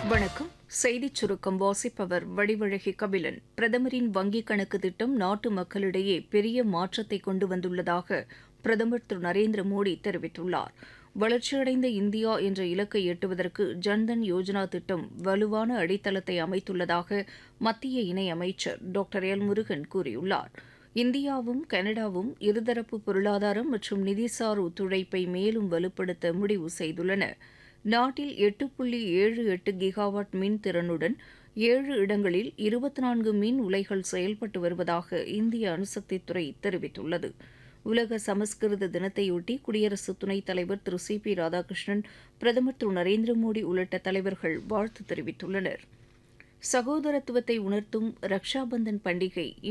வணக்கம் செய்திச் சுருக்கம் வாசிப்பவர் வடிவழகி கபிலன் பிரதமரின் வங்கிக் கணக்கு திட்டம் நாட்டு மக்களிடையே பெரிய மாற்றத்தை கொண்டு வந்துள்ளதாக பிரதமர் திரு நரேந்திர மோடி தெரிவித்துள்ளார் வளர்ச்சியடைந்த இந்தியா என்ற இலக்கை எட்டுவதற்கு ஜன்தன் யோஜனா திட்டம் வலுவான அடித்தளத்தை அமைத்துள்ளதாக மத்திய இணையமைச்சர் டாக்டர் எல் முருகன் கூறியுள்ளார் இந்தியாவும் கனடாவும் இருதரப்பு பொருளாதாரம் மற்றும் நிதிசார் ஒத்துழைப்பை மேலும் வலுப்படுத்த முடிவு செய்துள்ளன நாட்டில் எட்டு புள்ளி ஏழு எட்டு கிகாவாட் மின் திறனுடன் ஏழு இடங்களில் இருபத்தி நான்கு மின் உலைகள் செயல்பட்டு வருவதாக இந்திய அணுசக்தித்துறை தெரிவித்துள்ளது உலக சமஸ்கிருத தினத்தையொட்டி குடியரசு துணைத் தலைவர் திரு சி பி ராதாகிருஷ்ணன் பிரதமர் திரு நரேந்திர மோடி உள்ளிட்ட தலைவர்கள் வாழ்த்து தெரிவித்துள்ளனர் சகோதரத்துவத்தை உணர்த்தும் ரக்ஷாபந்தன் பண்டிகை